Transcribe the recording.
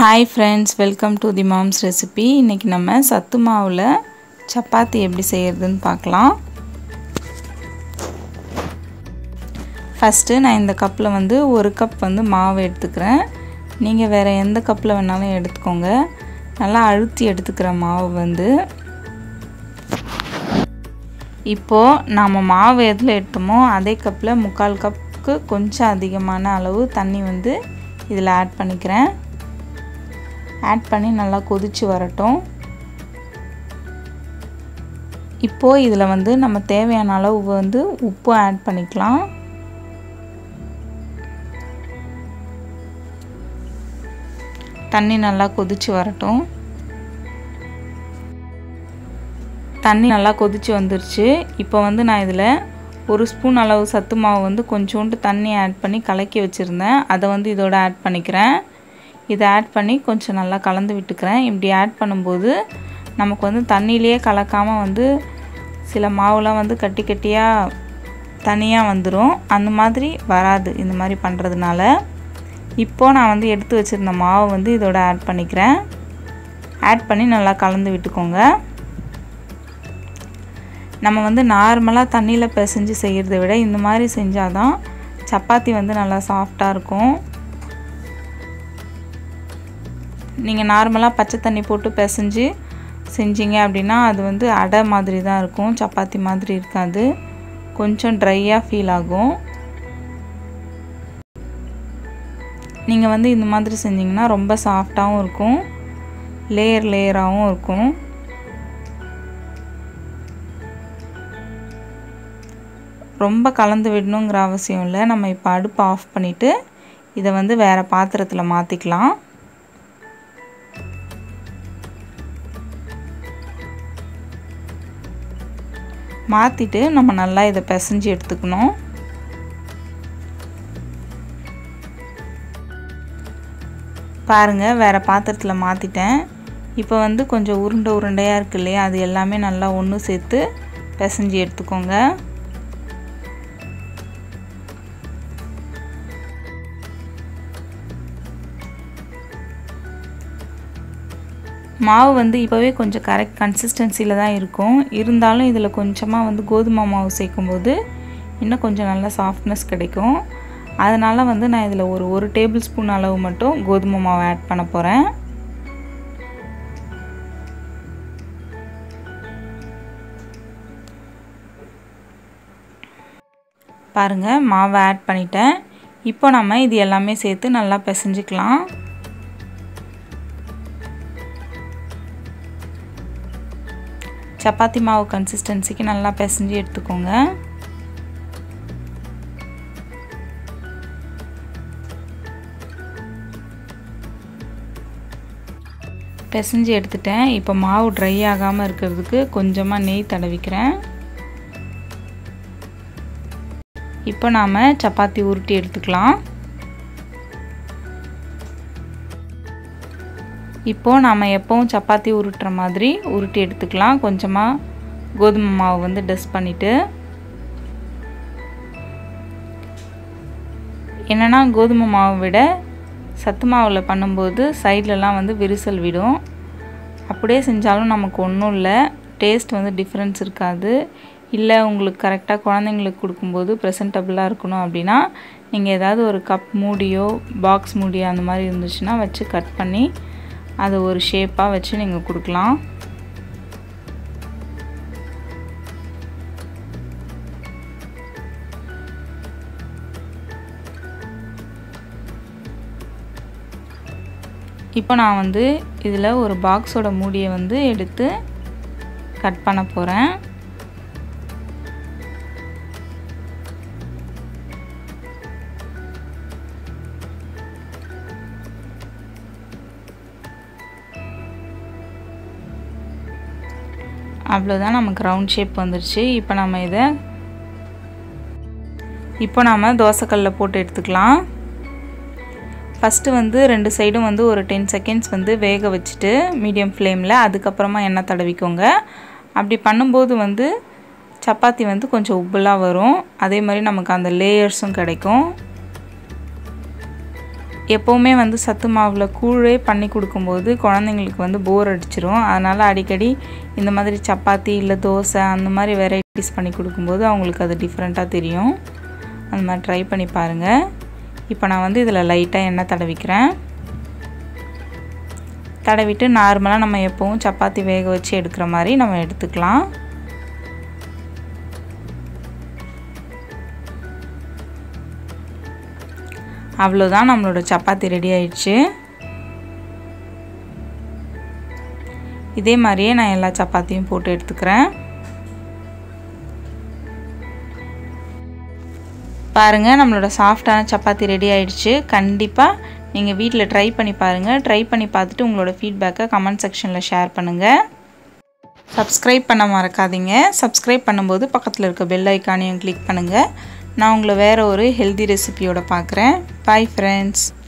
hi friends welcome to the mom's recipe இன்றைக்கி நம்ம சத்து மாவில் சப்பாத்தி எப்படி செய்கிறதுன்னு பார்க்கலாம் ஃபஸ்ட்டு நான் இந்த கப்பில் வந்து ஒரு கப் வந்து மாவு எடுத்துக்கிறேன் நீங்கள் வேறு எந்த கப்பில் வேணாலும் எடுத்துக்கோங்க நல்லா அழுத்தி எடுத்துக்கிற மாவு வந்து இப்போது நாம் மாவு எதில் எடுத்தோமோ அதே கப்பில் முக்கால் கப்புக்கு கொஞ்சம் அதிகமான அளவு தண்ணி வந்து இதில் ஆட் பண்ணிக்கிறேன் ஆட் பண்ணி நல்லா கொதித்து வரட்டும் இப்போது இதில் வந்து நம்ம தேவையான அளவு வந்து உப்பு ஆட் பண்ணிக்கலாம் தண்ணி நல்லா கொதித்து வரட்டும் தண்ணி நல்லா கொதித்து வந்துருச்சு இப்போ வந்து நான் இதில் ஒரு ஸ்பூன் அளவு சத்து மாவு வந்து கொஞ்சோண்டு தண்ணி ஆட் பண்ணி கலக்கி வச்சுருந்தேன் அதை வந்து இதோட ஆட் பண்ணிக்கிறேன் இதை ஆட் பண்ணி கொஞ்சம் நல்லா கலந்து விட்டுக்கிறேன் இப்படி ஆட் பண்ணும்போது நமக்கு வந்து தண்ணியிலே கலக்காமல் வந்து சில மாவுலாம் வந்து கட்டி கட்டியாக தனியாக வந்துடும் அந்த மாதிரி வராது இந்த மாதிரி பண்ணுறதுனால இப்போது நான் வந்து எடுத்து வச்சுருந்த மாவை வந்து இதோட ஆட் பண்ணிக்கிறேன் ஆட் பண்ணி நல்லா கலந்து விட்டுக்கோங்க நம்ம வந்து நார்மலாக தண்ணியில் பிசைஞ்சு செய்கிறத விட இந்த மாதிரி செஞ்சால் தான் சப்பாத்தி வந்து நல்லா சாஃப்டாக இருக்கும் நீங்கள் நார்மலாக பச்சை தண்ணி போட்டு பிசைஞ்சு செஞ்சீங்க அப்படின்னா அது வந்து அடை மாதிரி தான் இருக்கும் சப்பாத்தி மாதிரி இருக்காது கொஞ்சம் ட்ரையாக ஃபீல் ஆகும் நீங்கள் வந்து இந்த மாதிரி செஞ்சிங்கன்னா ரொம்ப சாஃப்டாகவும் இருக்கும் லேயர் லேயராகவும் இருக்கும் ரொம்ப கலந்து விடணுங்கிற அவசியம் இல்லை நம்ம இப்போ அடுப்பை ஆஃப் பண்ணிவிட்டு இதை வந்து வேறு பாத்திரத்தில் மாற்றிக்கலாம் மாற்றிட்டு நம்ம நல்லா இதை பிசைஞ்சு எடுத்துக்கணும் பாருங்கள் வேறு பாத்திரத்தில் மாற்றிட்டேன் இப்போ வந்து கொஞ்சம் உருண்டை உருண்டையாக இருக்கு இல்லையா அது எல்லாமே நல்லா ஒன்று சேர்த்து பிசைஞ்சு எடுத்துக்கோங்க மாவு வந்து இப்போவே கொஞ்சம் கரெக்ட் கன்சிஸ்டன்சியில் தான் இருக்கும் இருந்தாலும் இதில் கொஞ்சமாக வந்து கோதுமை மாவு சேர்க்கும்போது இன்னும் கொஞ்சம் நல்லா சாஃப்ட்னஸ் கிடைக்கும் அதனால் வந்து நான் இதில் ஒரு ஒரு டேபிள் ஸ்பூன் அளவு மட்டும் கோதுமை மாவு ஆட் பண்ண போகிறேன் பாருங்கள் மாவை ஆட் பண்ணிட்டேன் இப்போ நம்ம இது எல்லாமே சேர்த்து நல்லா பிசைஞ்சிக்கலாம் சப்பாத்தி மாவு கன்சிஸ்டன்சிக்கு நல்லா பிசைஞ்சு எடுத்துக்கோங்க பிசைஞ்சு எடுத்துட்டேன் இப்போ மாவு ட்ரை ஆகாமல் இருக்கிறதுக்கு கொஞ்சமாக நெய் தடவிக்கிறேன் இப்போ நாம் சப்பாத்தி உருட்டி எடுத்துக்கலாம் இப்போது நாம் எப்போவும் சப்பாத்தி உருட்டுற மாதிரி உருட்டி எடுத்துக்கலாம் கொஞ்சமாக கோதுமை மாவு வந்து டஸ்ட் பண்ணிவிட்டு என்னென்னா கோதுமை மாவை விட சத்து மாவில் பண்ணும்போது சைட்லலாம் வந்து விரிசல் விடும் அப்படியே செஞ்சாலும் நமக்கு ஒன்றும் இல்லை டேஸ்ட் வந்து டிஃப்ரென்ஸ் இருக்காது இல்லை உங்களுக்கு கரெக்டாக குழந்தைங்களுக்கு கொடுக்கும்போது ப்ரெசன்டபுளாக இருக்கணும் அப்படின்னா நீங்கள் ஏதாவது ஒரு கப் மூடியோ பாக்ஸ் மூடியோ அந்த மாதிரி இருந்துச்சுன்னா வச்சு கட் பண்ணி அதை ஒரு ஷேப்பாக வச்சு நீங்கள் கொடுக்கலாம் இப்போ நான் வந்து இதில் ஒரு பாக்ஸோட மூடியை வந்து எடுத்து கட் பண்ண போகிறேன் அவ்வளோதான் நமக்கு ரவுண்ட் ஷேப் வந்துருச்சு இப்போ நம்ம இதை இப்போ நாம் தோசைக்கல்லில் போட்டு எடுத்துக்கலாம் ஃபஸ்ட்டு வந்து ரெண்டு சைடும் வந்து ஒரு டென் செகண்ட்ஸ் வந்து வேக வச்சுட்டு மீடியம் ஃப்ளேமில் அதுக்கப்புறமா எண்ணெய் தடவிக்கோங்க அப்படி பண்ணும்போது வந்து சப்பாத்தி வந்து கொஞ்சம் உப்புலாக வரும் அதே மாதிரி நமக்கு அந்த லேயர்ஸும் கிடைக்கும் எப்போவுமே வந்து சத்து மாவில் கூழே பண்ணி கொடுக்கும்போது குழந்தைங்களுக்கு வந்து போர் அடிச்சிரும் அதனால் அடிக்கடி இந்த மாதிரி சப்பாத்தி இல்லை தோசை அந்த மாதிரி வெரைட்டிஸ் பண்ணி கொடுக்கும்போது அவங்களுக்கு அது டிஃப்ரெண்ட்டாக தெரியும் அந்த மாதிரி ட்ரை பண்ணி பாருங்கள் இப்போ நான் வந்து இதில் லைட்டாக எண்ணெய் தடவிக்கிறேன் தடவிட்டு நார்மலாக நம்ம எப்போவும் சப்பாத்தி வேக வச்சு எடுக்கிற மாதிரி நம்ம எடுத்துக்கலாம் அவ்வளோதான் நம்மளோட சப்பாத்தி ரெடி ஆயிடுச்சு இதே மாதிரியே நான் எல்லா சப்பாத்தியும் போட்டு எடுத்துக்கிறேன் பாருங்கள் நம்மளோட சாஃப்டான சப்பாத்தி ரெடி ஆயிடுச்சு கண்டிப்பாக நீங்கள் வீட்டில் ட்ரை பண்ணி பாருங்கள் ட்ரை பண்ணி பார்த்துட்டு உங்களோட ஃபீட்பேக்கை கமெண்ட் செக்ஷனில் ஷேர் பண்ணுங்கள் சப்ஸ்கிரைப் பண்ண மறக்காதீங்க சப்ஸ்கிரைப் பண்ணும்போது பக்கத்தில் இருக்க பெல் ஐக்கானையும் கிளிக் பண்ணுங்கள் நான் உங்களை வேறு ஒரு ஹெல்தி ரெசிபியோட பார்க்குறேன் பாய் ஃப்ரெண்ட்ஸ்